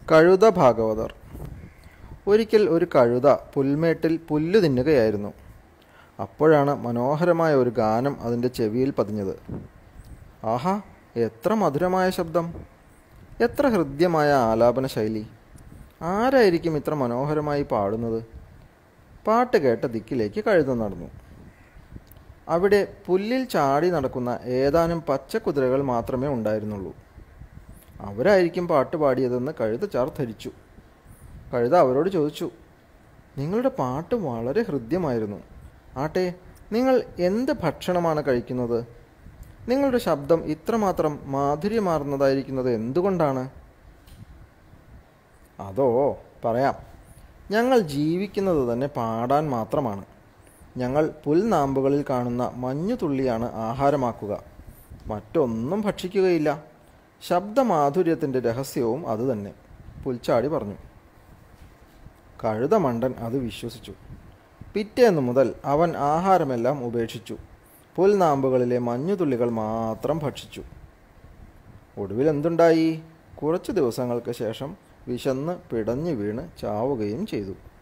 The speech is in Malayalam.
കഴുത ഭാഗവതർ ഒരിക്കൽ ഒരു കഴുത പുൽമേട്ടിൽ പുല്ല് തിന്നുകയായിരുന്നു അപ്പോഴാണ് മനോഹരമായ ഒരു ഗാനം അതിൻ്റെ ചെവിയിൽ പതിഞ്ഞത് ആഹാ എത്ര മധുരമായ ശബ്ദം എത്ര ഹൃദ്യമായ ആലാപന ശൈലി ആരായിരിക്കും ഇത്ര മനോഹരമായി പാടുന്നത് പാട്ട് കേട്ട ദിക്കിലേക്ക് കഴുത നടന്നു അവിടെ പുല്ലിൽ ചാടി നടക്കുന്ന ഏതാനും പച്ചക്കുതിരകൾ മാത്രമേ ഉണ്ടായിരുന്നുള്ളൂ അവരായിരിക്കും പാട്ട് പാടിയതെന്ന് കഴുത ചാർ ധരിച്ചു കഴുത അവരോട് ചോദിച്ചു നിങ്ങളുടെ പാട്ട് വളരെ ഹൃദ്യമായിരുന്നു ആട്ടെ നിങ്ങൾ എന്ത് ഭക്ഷണമാണ് കഴിക്കുന്നത് നിങ്ങളുടെ ശബ്ദം ഇത്രമാത്രം മാധുര്യമാർന്നതായിരിക്കുന്നത് എന്തുകൊണ്ടാണ് അതോ പറയാം ഞങ്ങൾ ജീവിക്കുന്നത് തന്നെ പാടാൻ മാത്രമാണ് ഞങ്ങൾ പുൽനാമ്പുകളിൽ കാണുന്ന മഞ്ഞുതുള്ളിയാണ് ആഹാരമാക്കുക മറ്റൊന്നും ഭക്ഷിക്കുകയില്ല ശബ്ദമാധുര്യത്തിൻ്റെ രഹസ്യവും അതുതന്നെ പുൽച്ചാടി പറഞ്ഞു കഴുതമണ്ടൻ അത് വിശ്വസിച്ചു പിറ്റേന്ന് മുതൽ അവൻ ആഹാരമെല്ലാം ഉപേക്ഷിച്ചു പുൽനാമ്പുകളിലെ മഞ്ഞുതുള്ളികൾ മാത്രം ഭക്ഷിച്ചു ഒടുവിൽ എന്തുണ്ടായി കുറച്ചു ദിവസങ്ങൾക്ക് ശേഷം വിശന്ന് പിടഞ്ഞു വീണ് ചാവുകയും ചെയ്തു